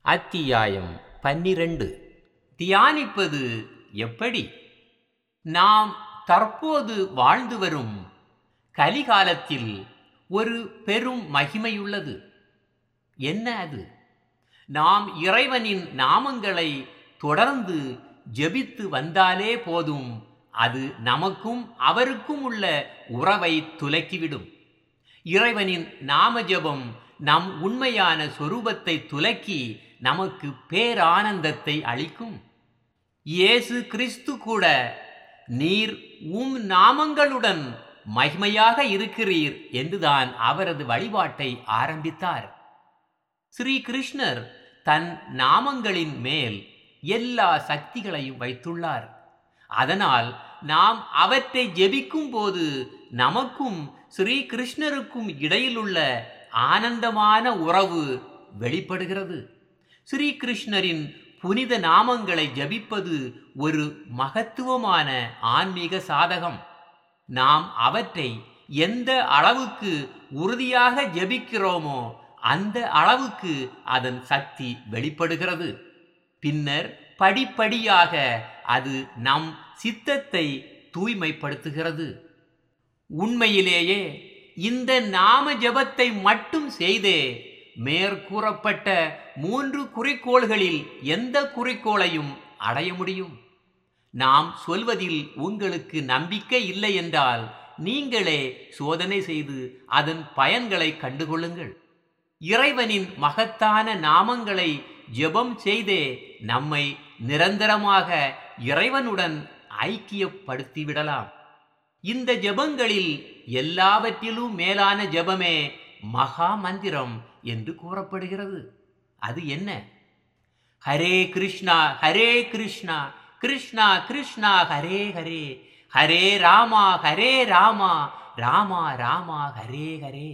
அத்தியாயம் பன்னிரண்டு தியானிப்பது எப்படி நாம் தற்போது வாழ்ந்து வரும் கலிகாலத்தில் ஒரு பெரும் மகிமையுள்ளது என்ன அது நாம் இறைவனின் நாமங்களை தொடர்ந்து ஜெபித்து வந்தாலே போதும் அது நமக்கும் அவருக்கும் உள்ள உறவை துலக்கிவிடும் இறைவனின் நாம ஜெபம் நம் உண்மையான சொரூபத்தை துலக்கி நமக்கு பேரானந்தத்தை அளிக்கும் இயேசு கிறிஸ்து கூட நீர் உம் நாமங்களுடன் மகிமையாக இருக்கிறீர் என்றுதான் அவரது வழிபாட்டை ஆரம்பித்தார் ஸ்ரீ கிருஷ்ணர் தன் நாமங்களின் மேல் எல்லா சக்திகளையும் வைத்துள்ளார் அதனால் நாம் அவற்றை ஜெபிக்கும் போது நமக்கும் ஸ்ரீ கிருஷ்ணருக்கும் இடையிலுள்ள ஆனந்தமான உறவு வெளிப்படுகிறது ஸ்ரீ கிருஷ்ணரின் புனித நாமங்களை ஜபிப்பது ஒரு மகத்துவமான ஆன்மீக சாதகம் நாம் அவற்றை எந்த அளவுக்கு உறுதியாக ஜபிக்கிறோமோ அந்த அளவுக்கு அதன் சக்தி வெளிப்படுகிறது பின்னர் படிப்படியாக அது நம் சித்தத்தை தூய்மைப்படுத்துகிறது உண்மையிலேயே இந்த நாம ஜபத்தை மட்டும் செய்தே மேற்கூறப்பட்ட மூன்று குறிக்கோள்களில் எந்த குறிக்கோளையும் அடைய முடியும் நாம் சொல்வதில் உங்களுக்கு நம்பிக்கை இல்லை என்றால் நீங்களே சோதனை செய்து அதன் பயன்களை கண்டுகொள்ளுங்கள் இறைவனின் மகத்தான நாமங்களை ஜெபம் செய்தே நம்மை நிரந்தரமாக இறைவனுடன் ஐக்கியப்படுத்திவிடலாம் இந்த ஜெபங்களில் எல்லாவற்றிலும் மேலான ஜெபமே மகா மந்திரம் என்று கூறப்படுகிறது அது என்ன ஹரே கிருஷ்ணா ஹரே கிருஷ்ணா கிருஷ்ணா கிருஷ்ணா ஹரே ஹரே ஹரே ராமா ஹரே ராமா ராமா ராமா ஹரே ஹரே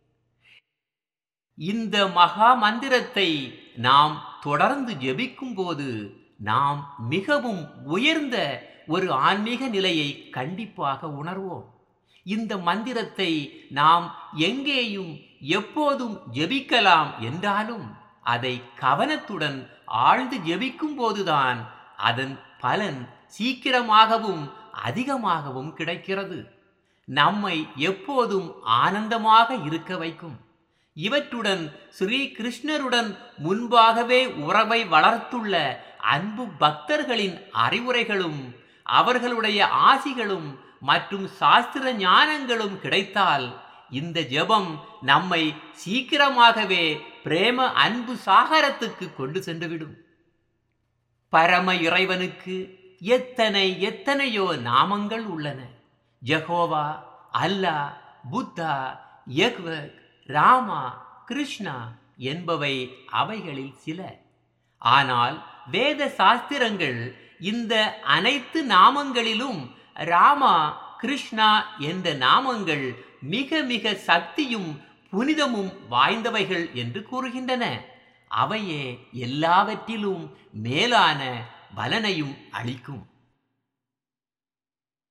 இந்த மகா மந்திரத்தை நாம் தொடர்ந்து ஜெபிக்கும் போது நாம் மிகவும் உயர்ந்த ஒரு ஆன்மீக நிலையை கண்டிப்பாக உணர்வோம் இந்த மந்திரத்தை நாம் எங்கேயும் எப்போதும் ஜெபிக்கலாம் என்றாலும் அதை கவனத்துடன் ஆழ்ந்து ஜெபிக்கும் போதுதான் அதன் பலன் சீக்கிரமாகவும் அதிகமாகவும் கிடைக்கிறது நம்மை எப்போதும் ஆனந்தமாக இருக்க வைக்கும் இவற்றுடன் ஸ்ரீ கிருஷ்ணருடன் முன்பாகவே உறவை வளர்த்துள்ள அன்பு பக்தர்களின் அறிவுரைகளும் அவர்களுடைய ஆசிகளும் மற்றும் சாஸ்திர ஞானங்களும் கிடைத்தால் இந்த ஜெபம் நம்மை சீக்கிரமாகவே பிரேம அன்பு சாகரத்துக்கு கொண்டு சென்றுவிடும் பரம இறைவனுக்கு எத்தனை எத்தனையோ நாமங்கள் உள்ளன Jehovah Allah Buddha Yahweh Rama Krishna என்பவை அவைகளில் சில ஆனால் வேத சாஸ்திரங்கள் இந்த அனைத்து நாமங்களிலும் ராமா கிருஷ்ணா என்ற நாமங்கள் மிக மிக சக்தியும் புனிதமும் வாய்ந்தவைகள் என்று கூறுகின்றன அவையே எல்லாவற்றிலும் மேலான பலனையும் அளிக்கும்